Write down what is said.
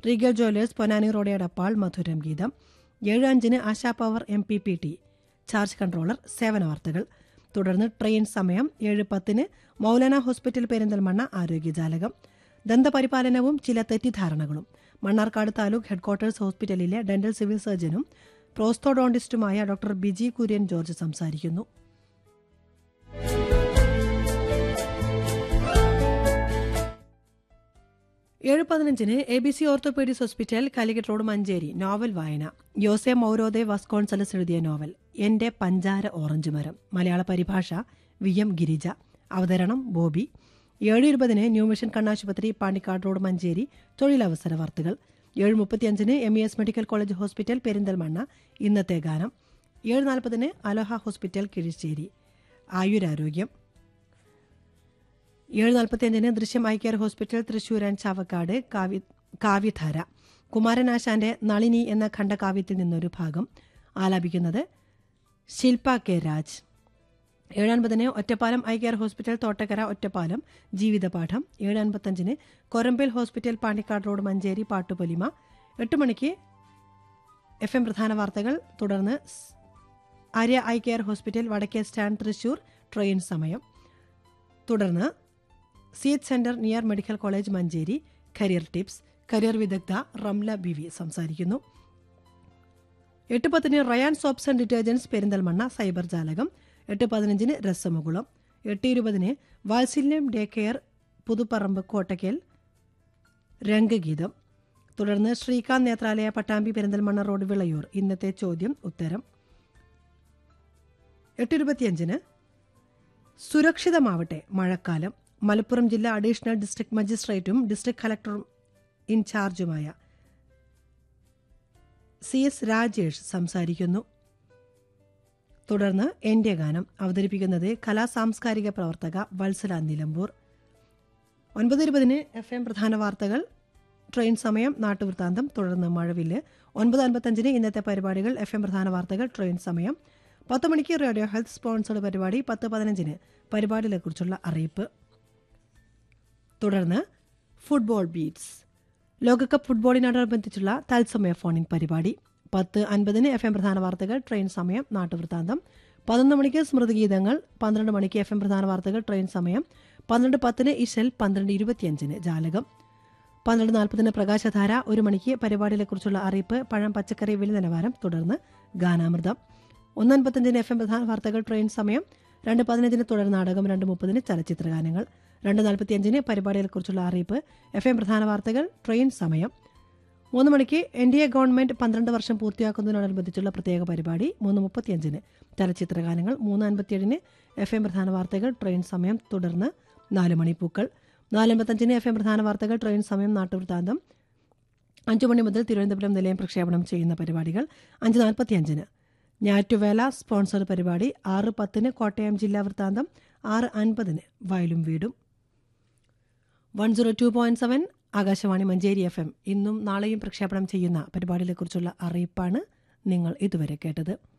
Regal jewellers Ponnani road Edappal മധുരം ഗീതം ഏഴ് അഞ്ചിന് Asha power M P P T charge controller സേവന വാർത്തകൾ തുടർന്ന് ട്രെയിൻ സമയം ഏഴ് പത്തിന് മൗലാന ഹോസ്പിറ്റൽ പെരിന്തൽമണ്ണ ആരോഗ്യജാലകം ദന്തപരിപാലനവും ചില തെറ്റിദ്ധാരണകളും മണ്ണാർക്കാട് താലൂക്ക് ഹെഡ്ക്വാർട്ടേഴ്സ് ഹോസ്പിറ്റലിലെ ഡെന്റൽ സിവിൽ സർജനും പ്രോസ്തോഡോണ്ടിസ്റ്റുമായ ഡോക്ടർ ബിജി കുര്യൻ ജോർജ് സംസാരിക്കുന്നു ഏഴ് പതിനഞ്ചിന് A B C orthopaedics hospital Calicut road Manjeri novel വായന യോസെ മൗരോദെ വസ്കോൺസലസ് എഴുതിയ നോവൽ എന്റെ പഞ്ചാര ഓറഞ്ച് മരം മലയാള പരിഭാഷ വി എം ഗിരിജ അവതരണം ബോബി ഏഴ് ഇരുപതിന് ന്യൂ മിഷൻ കണ്ണാശുപത്രി പാണ്ടിക്കാട് റോഡ് മഞ്ചേരി തൊഴിലവസര വാർത്തകൾ ഏഴ് മുപ്പത്തിയഞ്ചിന് M E S medical college hospital Perinthalmanna ഇന്നത്തെ ഗാനം ഏഴ് നാൽപ്പതിന് അലോഹ ഹോസ്പിറ്റൽ കിഴിശ്ശേരി ആയുരാരോഗ്യം ഏഴ് നാൽപ്പത്തിയഞ്ചിന് Drishyam eye care hospital Thrissur and Chavakkad കാവ്യ കാവ്യധാര കുമാരനാശാന്റെ നളിനി എന്ന ഖണ്ഡകാവ്യത്തിൽ നിന്നൊരു ഭാഗം ആലാപിക്കുന്നത് ശില്പ കെ രാജ് ഏഴൻപതിന് Ottapalam eye care hospital Thottakkara Ottapalam ജീവിതപാഠം ഏഴ് അൻപത്തഞ്ചിന് കൊരമ്പേൽ ഹോസ്പിറ്റൽ പാണ്ടിക്കാട് റോഡ് മഞ്ചേരി പാട്ടുപൊലിമ എട്ട് മണിക്ക് എഫ് എം പ്രധാന വാർത്തകൾ തുടർന്ന് സ് ആര്യ ഐ കെയർ ഹോസ്പിറ്റൽ വടക്കേ സ്റ്റാൻഡ് തൃശൂർ ട്രെയിൻ സമയം തുടർന്ന് C H centre near medical college Manjeri career tips career വിദഗ്ധ റംല ബി വി സംസാരിക്കുന്നു എട്ട് പത്തിന് Rayan soaps and detergents Perinthalmanna cyber ജാലകം എട്ട് പതിനഞ്ചിന് രസമുകുളം എട്ട് ഇരുപതിന് വാത്സല്യം ഡേ കെയർ പുതുപ്പറമ്പ് കോട്ടയ്ക്കൽ രംഗഗീതം തുടർന്ന് ശ്രീകാന്ത് നേത്രാലയ പട്ടാമ്പി പെരിന്തൽമണ്ണ റോഡ് വിളയൂർ ഇന്നത്തെ ചോദ്യം ഉത്തരം എട്ട് ഇരുപത്തിയഞ്ചിന് സുരക്ഷിതമാവട്ടെ മഴക്കാലം മലപ്പുറം ജില്ലാ അഡീഷണൽ ഡിസ്ട്രിക്ട് മജിസ്ട്രേറ്റും ഡിസ്ട്രിക്ട് കളക്ടറും ഇൻചാർജുമായ സി എസ് രാജേഷ് സംസാരിക്കുന്നു തുടർന്ന് എന്റെ ഗാനം അവതരിപ്പിക്കുന്നത് കലാ സാംസ്കാരിക പ്രവർത്തക വത്സല നിലമ്പൂർ ഒൻപത് ഇരുപതിന് എഫ് എം പ്രധാന വാർത്തകൾ ട്രെയിൻ സമയം നാട്ടുവൃത്താന്തം തുടർന്ന് മഴവില്ല് ഒൻപത് അൻപത്തഞ്ചിന് ഇന്നത്തെ പരിപാടികൾ എഫ് എം പ്രധാന വാർത്തകൾ ട്രെയിൻ സമയം പത്ത് മണിക്ക് റേഡിയോ ഹെൽത്ത് സ്പോൺസർഡ് പരിപാടി പത്ത് പതിനഞ്ചിന് പരിപാടികളെക്കുറിച്ചുള്ള അറിയിപ്പ് തുടർന്ന് ഫുട്ബോൾ ബീറ്റ്സ് ലോകകപ്പ് ഫുട്ബോളിനോടനുബന്ധിച്ചുള്ള തത്സമയ ഫോണിംഗ് പരിപാടി പത്ത് അൻപതിന് എഫ് എം പ്രധാന വാർത്തകൾ ട്രെയിൻ സമയം നാട്ടുവൃത്താന്തം പതിനൊന്ന് മണിക്ക് സ്മൃതിഗീതങ്ങൾ പന്ത്രണ്ട് മണിക്ക് എഫ് എം പ്രധാന വാർത്തകൾ ട്രെയിൻ സമയം പന്ത്രണ്ട് പത്തിന് ഇശൽ പന്ത്രണ്ട് ഇരുപത്തിയഞ്ചിന് ജാലകം പന്ത്രണ്ട് നാൽപ്പതിന് പ്രകാശധാര ഒരു മണിക്ക് പരിപാടികളെക്കുറിച്ചുള്ള അറിയിപ്പ് പഴം പച്ചക്കറി വില നിലവാരം തുടർന്ന് ഗാനാമൃതം ഒന്നൻപത്തഞ്ചിന് എഫ് എം പ്രധാന വാർത്തകൾ ട്രെയിൻ സമയം രണ്ട് പതിനഞ്ചിന് തുടർ നാടകം രണ്ട് മുപ്പതിന് ചലച്ചിത്ര ഗാനങ്ങൾ രണ്ട് നാൽപ്പത്തിയഞ്ചിന് പരിപാടികളെക്കുറിച്ചുള്ള അറിയിപ്പ് എഫ് എം പ്രധാന വാർത്തകൾ ട്രെയിൻ സമയം മൂന്ന് മണിക്ക് എൻ ഡി എ ഗവൺമെന്റ് പന്ത്രണ്ട് വർഷം പൂർത്തിയാക്കുന്നതിനോടനുബന്ധിച്ചുള്ള പ്രത്യേക പരിപാടി മൂന്ന് മുപ്പത്തിയഞ്ചിന് ചലച്ചിത്ര ഗാനങ്ങൾ മൂന്ന് അൻപത്തിയേഴിന് എഫ് എം പ്രധാന വാർത്തകൾ ട്രെയിൻ സമയം തുടർന്ന് നാല് മണിപ്പൂക്കൾ നാലമ്പത്തഞ്ചിന് എഫ് എം പ്രധാന വാർത്തകൾ ട്രെയിൻ സമയം നാട്ടുവൃത്താന്തം അഞ്ചു മണി മുതൽ തിരുവനന്തപുരം നിലയം പ്രക്ഷേപണം ചെയ്യുന്ന പരിപാടികൾ അഞ്ച് നാൽപ്പത്തിയഞ്ചിന് ഞാറ്റുവേല സ്പോൺസർഡ് പരിപാടി ആറ് പത്തിന് കോട്ടയം ജില്ലാ വൃത്താന്തം ആറ് അൻപതിന് വയലും വീടും one zero two point seven Akashvani Manjeri F M ഇന്നും നാളെയും പ്രക്ഷേപണം ചെയ്യുന്ന പരിപാടികളെക്കുറിച്ചുള്ള അറിയിപ്പാണ് നിങ്ങൾ ഇതുവരെ കേട്ടത്